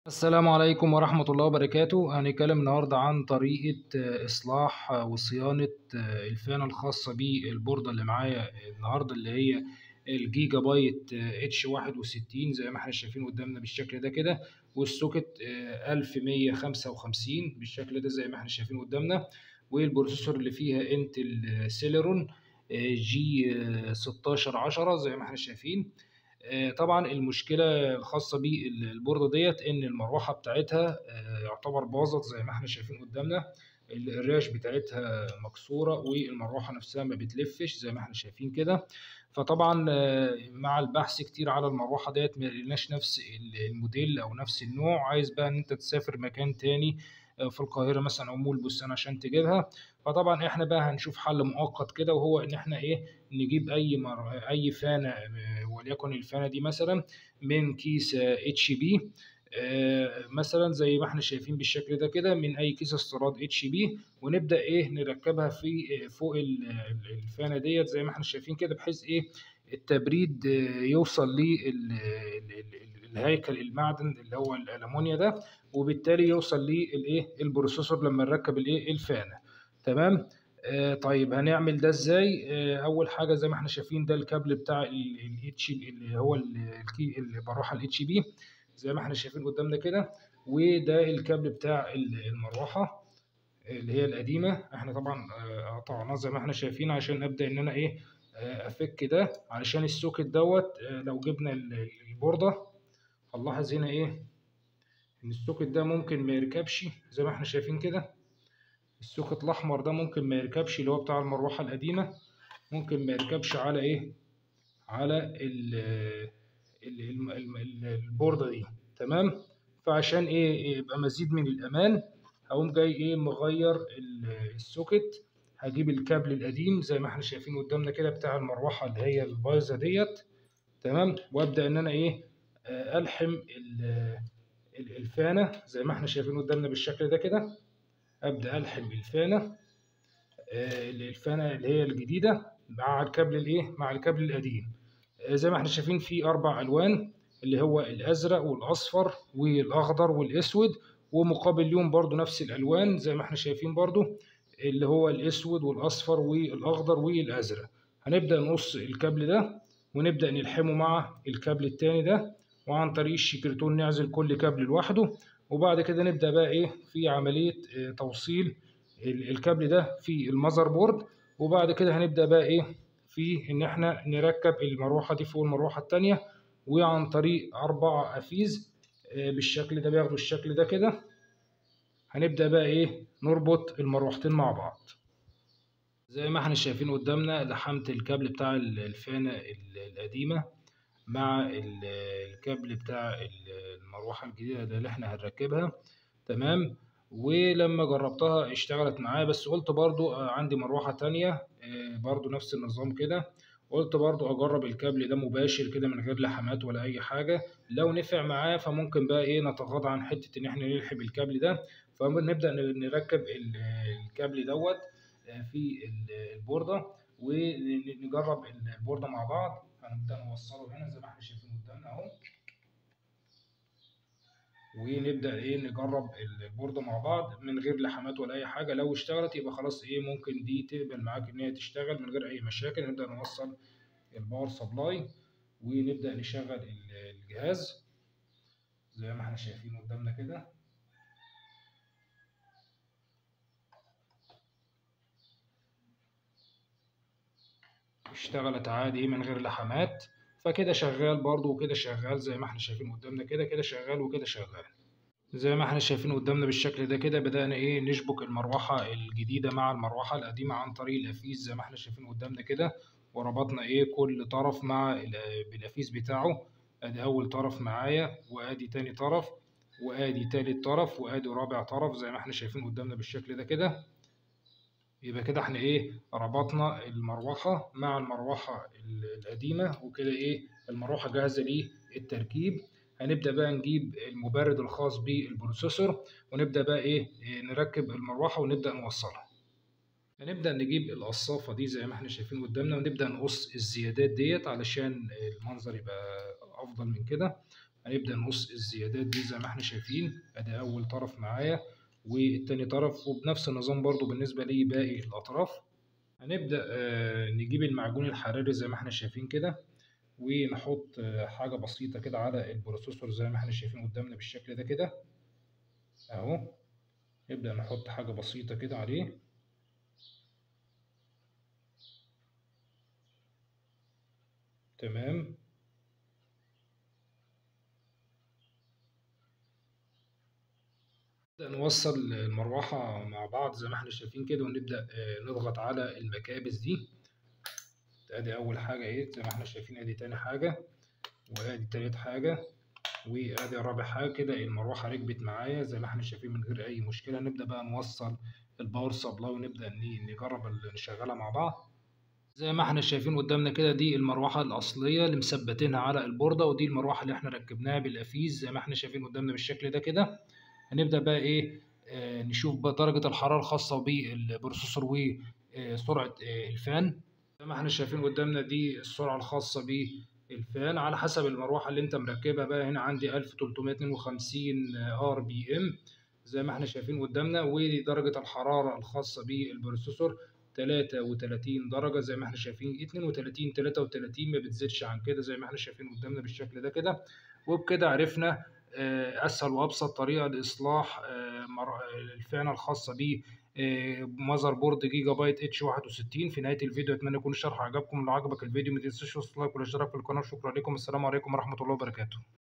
السلام عليكم ورحمة الله وبركاته هنتكلم النهاردة عن طريقة آه، إصلاح آه، وصيانة آه، الفانة الخاصة بالبوردة اللي معايا النهاردة اللي هي الجيجا بايت اتش واحد وستين زي ما احنا شايفين قدامنا بالشكل ده كده والسوكت ألف مية خمسة وخمسين بالشكل ده زي ما احنا شايفين قدامنا والبروسيسور اللي فيها انتل سيليرون جي ستاشر عشرة زي ما احنا شايفين آه، طبعا المشكله الخاصه بالبورده ديت ان المروحه بتاعتها آه، يعتبر باظت زي ما احنا شايفين قدامنا ال- الريش بتاعتها مكسوره والمروحه نفسها ما بتلفش زي ما احنا شايفين كده فطبعا آه، مع البحث كتير على المروحه ديت ما لقيناش نفس ال- الموديل او نفس النوع عايز بقى ان انت تسافر مكان تاني آه، في القاهره مثلا او مول بستان عشان تجيبها فطبعا احنا بقى هنشوف حل مؤقت كده وهو ان احنا ايه نجيب اي مر... اي فانه آه، وليكن الفانه دي مثلا من كيس اتش بي مثلا زي ما احنا شايفين بالشكل ده كده من اي كيس استيراد اتش بي ونبدا ايه نركبها في آه، فوق ال- ال- الفانه ديت زي ما احنا شايفين كده بحيث ايه التبريد آه، يوصل للهيكل المعدن اللي هو الالومنيا ده وبالتالي يوصل للايه البروسيسور لما نركب الايه الفانه تمام آه طيب هنعمل ده ازاي آه اول حاجه زي ما احنا شايفين ده الكابل بتاع الاتش اللي هو ال- الكي المروحه الاتش بي زي ما احنا شايفين قدامنا كده وده الكابل بتاع ال- المروحه اللي هي القديمه احنا طبعا آه، قطعناه زي ما احنا شايفين عشان ابدا ان انا ايه آه، افك ده علشان السوكت دوت آه، لو جبنا ال- البورده هنلاحظ هنا ايه ان السوكت ده ممكن ما يركبش زي ما احنا شايفين كده السوكت الاحمر ده ممكن ما يركبش اللي هو بتاع المروحه القديمه ممكن ما يركبش على ايه على ال ال- ال- ال- ال- البوردة دي تمام فعشان ايه يبقى مزيد من الامان هقوم جاي ايه مغير ال- السوكت هجيب الكابل القديم زي ما احنا شايفين قدامنا كده بتاع المروحة اللي هي البايظة ديت تمام وابدا ان انا ايه آه، الحم ال- ال- الفانة زي ما احنا شايفين قدامنا بالشكل ده كده ابدا الحم الفانة آه، الفانة اللي هي الجديدة مع الكابل الايه مع الكابل القديم آه، زي ما احنا شايفين في اربع الوان اللي هو الازرق والاصفر والاخضر والاسود ومقابل ليهم برضو نفس الالوان زي ما احنا شايفين برضو اللي هو الاسود والاصفر والاخضر والازرق هنبدا نقص الكابل ده ونبدا نلحمه مع الكابل التاني ده وعن طريق الشكرتون نعزل كل كابل لوحده وبعد كده نبدا بقى ايه في عمليه آه، توصيل ال- الكابل ده في المذر بورد وبعد كده هنبدا بقى ايه في ان احنا نركب المروحه دي فوق المروحه التانية وعن طريق اربع افيز آه، بالشكل ده بياخدوا الشكل ده كده هنبدا بقى ايه نربط المروحتين مع بعض زي ما احنا شايفين قدامنا لحمت الكابل بتاع ال- الفانة ال- القديمة مع ال- الكابل بتاع ال- المروحة الجديدة ده اللي احنا هنركبها تمام ولما جربتها اشتغلت معايا بس قلت برضو آه، عندي مروحة تانية آه، برضو نفس النظام كده قلت برضو اجرب الكابل ده مباشر كده من غير لحمات ولا اي حاجة لو نفع معايا فممكن بقى ايه نتغاضى عن حتة ان احنا نلحم الكابل ده فنبدأ نركب ال- الكابل دوت آه، في ال- البوردة ونجرب البوردة مع بعض هنبدأ نوصله هنا زي ما احنا شايفين قدامنا اهو ونبدأ ايه نجرب البوردة مع بعض من غير لحمات ولا أي حاجة لو اشتغلت يبقى خلاص ايه ممكن دي تقبل معاك إن هي تشتغل من غير أي مشاكل نبدأ نوصل الباور سبلاي ونبدأ نشغل ال- الجهاز زي ما احنا شايفين قدامنا كده اشتغلت عادي من غير لحمات فكده شغال برضو وكده شغال زي ما احنا شايفين قدامنا كده كده شغال وكده شغال زي ما احنا شايفين قدامنا بالشكل ده كده بدأنا ايه نشبك المروحة الجديدة مع المروحة القديمة عن طريق الأفيز زي ما احنا شايفين قدامنا كده وربطنا ايه كل طرف مع ال- بالأفيز بتاعه ادي أول طرف معايا وادي تاني طرف وادي تالت طرف وادي رابع طرف زي ما احنا شايفين قدامنا بالشكل ده كده يبقى كده احنا ايه ربطنا المروحة مع المروحة ال- القديمة وكده ايه المروحة جاهزة للتركيب هنبدأ بقى نجيب المبرد الخاص بالبروسيسور ونبدأ بقى ايه إيه، نركب المروحة ونبدأ نوصلها هنبدأ نجيب القصافة دي زي ما احنا شايفين قدامنا ونبدأ نقص الزيادات ديت علشان المنظر يبقى أفضل من كده هنبدأ نقص الزيادات دي زي ما احنا شايفين ادي اول طرف معايا والتاني طرف وبنفس النظام برضو بالنسبة لباقي الاطراف هنبدأ آه، نجيب المعجون الحراري زي ما احنا شايفين كده ونحط آه، حاجة بسيطة كده على البروسيسور زي ما احنا شايفين قدامنا بالشكل ده كده اهو نبدأ نحط حاجة بسيطة كده عليه تمام نبدأ نوصل المروحة مع بعض زي ما احنا شايفين كده ونبدأ آه، نضغط على المكابس دي ادي اول حاجة اهي زي ما احنا شايفين ادي تاني حاجة وادي تالت حاجة وادي رابع حاجة كده المروحة ركبت معايا زي ما احنا شايفين من غير اي مشكلة نبدأ بقى نوصل الباور سبلاي ونبدأ ن- نجرب ال- نشغلها مع بعض زي ما احنا شايفين قدامنا كده دي المروحة الأصلية اللي مثبتينها على البوردة ودي المروحة اللي احنا ركبناها بالأفيز زي ما احنا شايفين قدامنا بالشكل ده كده هنبدأ بقى ايه آه نشوف بقى درجة الحرارة الخاصة بالبروسيسور وسرعة آه الفان زي ما احنا شايفين قدامنا دي السرعة الخاصة بالفان على حسب المروحة اللي انت مركبها بقى هنا عندي 1352 ار بي ام زي ما احنا شايفين قدامنا ودرجة الحرارة الخاصة بالبروسيسور 33 درجة زي ما احنا شايفين 32 33 ما بتزيدش عن كده زي ما احنا شايفين قدامنا بالشكل ده كده وبكده عرفنا آه، اسهل وابسط طريقة لاصلاح آه، مر- الفئة الخاصة ب ماذر بورد جيجا بايت اتش 61 في نهاية الفيديو اتمنى يكون الشرح عجبكم لو عجبك الفيديو ما تنسوش اللايك والاشتراك في القناة شكرا لكم السلام عليكم ورحمة الله وبركاته